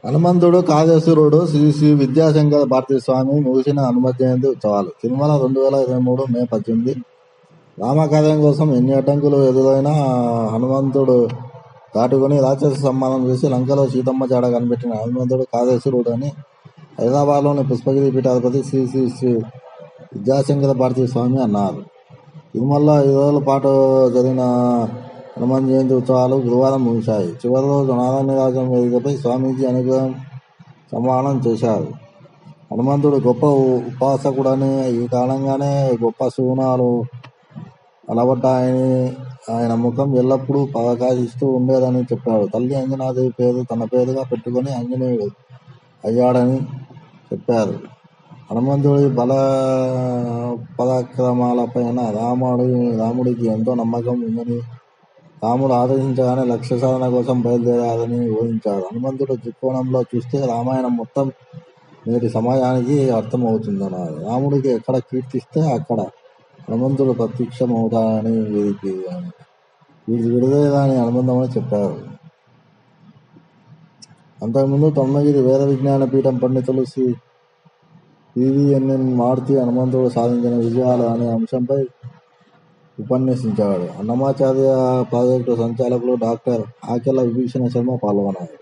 హనుమంతుడు కాళేశ్వరుడు శ్రీ శ్రీ విద్యాశంకర భారతీ స్వామి ముగిసిన హనుమత్ జయంతి ఉత్సవాలు తిరుమల రెండు వేల ఇరవై మూడు మే పద్దెనిమిది రామకార్యం కోసం ఎన్ని అడ్డంకులు ఎదురైనా హనుమంతుడు దాటుకుని రాక్షస సమ్మానం చేసి లంకలో సీతమ్మ జాడ కనిపెట్టిన హనుమంతుడు కాళేశ్వరుడు అని హైదరాబాద్లోని పుష్పగిరి పీఠాధిపతి శ్రీ శ్రీ శ్రీ విద్యాశంకర భారతీ స్వామి అన్నారు తిరుమలలో ఐదు రోజుల పాటు జరిగిన హనుమాన్ జయంతి ఉత్సవాలు గురువారం ముగిశాయి చివరి రోజు నారాయణరాజం వేదికపై స్వామీజీ అనుగ్రహం సంవాహనం చేశారు హనుమంతుడు గొప్ప ఉ- ఉపాసకుడని ఈ కారణంగానే గొప్ప శూనాలు అలవడ్డాయని ఆయన ముఖం ఎల్లప్పుడూ ప్రకాశిస్తూ ఉండేదని చెప్పాడు తల్లి అంజనాదేవి పేరు తన పేరుగా పెట్టుకొని ఆంజనేయుడు అయ్యాడని చెప్పారు హనుమంతుడి బల పరాక్రమాలపైన రాముడి రాముడికి ఎంతో నమ్మకం ఉందని రాముడు ఆదేశించగానే లక్ష్య సాధన కోసం బయలుదేరారని ఊహించారు హనుమంతుడు దృక్కోణంలో చూస్తే రామాయణం మొత్తం నేటి సమాజానికి అర్థమవుతుందన్నారు రాముడికి ఎక్కడ కీర్తిస్తే అక్కడ హనుమంతుడు ప్రత్యక్షమవుతాడని వీరికి వీరికి విడుదలని అనుబంధమని చెప్పారు అంతకుముందు తొమ్మగిరి వేద విజ్ఞాన పీఠం పండితులు శ్రీ పివిఎన్ఎన్ మారుతి హనుమంతుడు సాధించిన విజయాలు అనే అంశంపై ఉపన్యసించాడు అన్నమాచార్య ప్రాజెక్టు సంచాలకులు డాక్టర్ ఆకెల విభీషణ శర్మ పాల్గొన్నారు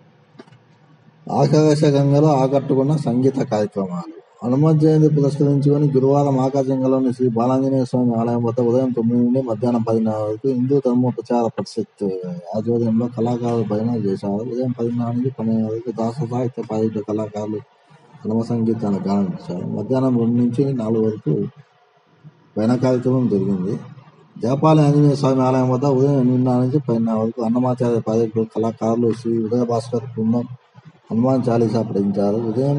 ఆకాశ గంగలో ఆకట్టుకున్న సంగీత కార్యక్రమాలు హనుమత్ జయంతి పురస్కరించుకొని గురువారం ఆకాశగంగలోని శ్రీ బాలాంజనేయ స్వామి ఆలయం వద్ద ఉదయం తొమ్మిది నుండి మధ్యాహ్నం పదిన్నర వరకు హిందూ ధర్మ ప్రచార పరిషత్ ఆధ్వర్యంలో కళాకారులు భజన చేశారు ఉదయం పదిన్నర నుంచి పన్నెండు వరకు దాస సాహిత్య ప్రాజెక్టు కళాకారులు హనుమ సంగీతాన్ని గానం చేశారు మధ్యాహ్నం రెండు నుంచి నాలుగు వరకు భజన కార్యక్రమం జరిగింది జపాలి ఆంజనేయ స్వామి ఆలయం వద్ద ఉదయం ఎనిమిదిన్నర నుంచి పదిన్నర వరకు అన్నమాచార్య ప్రాజెక్టు కళాకారులు శ్రీ ఉదయ భాస్కర్ బృందం హనుమాన్ చాలీసా పఠించారు ఉదయం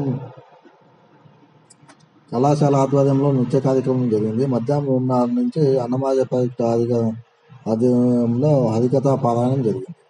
కళాశాల ఆధ్వర్యంలో నృత్య కార్యక్రమం జరిగింది మధ్యాహ్నం రెండున్నర నుంచి అన్నమాచార్య ప్రాజెక్టు అధిక ఆధ్వర్యంలో హరికథా పారాయణం జరిగింది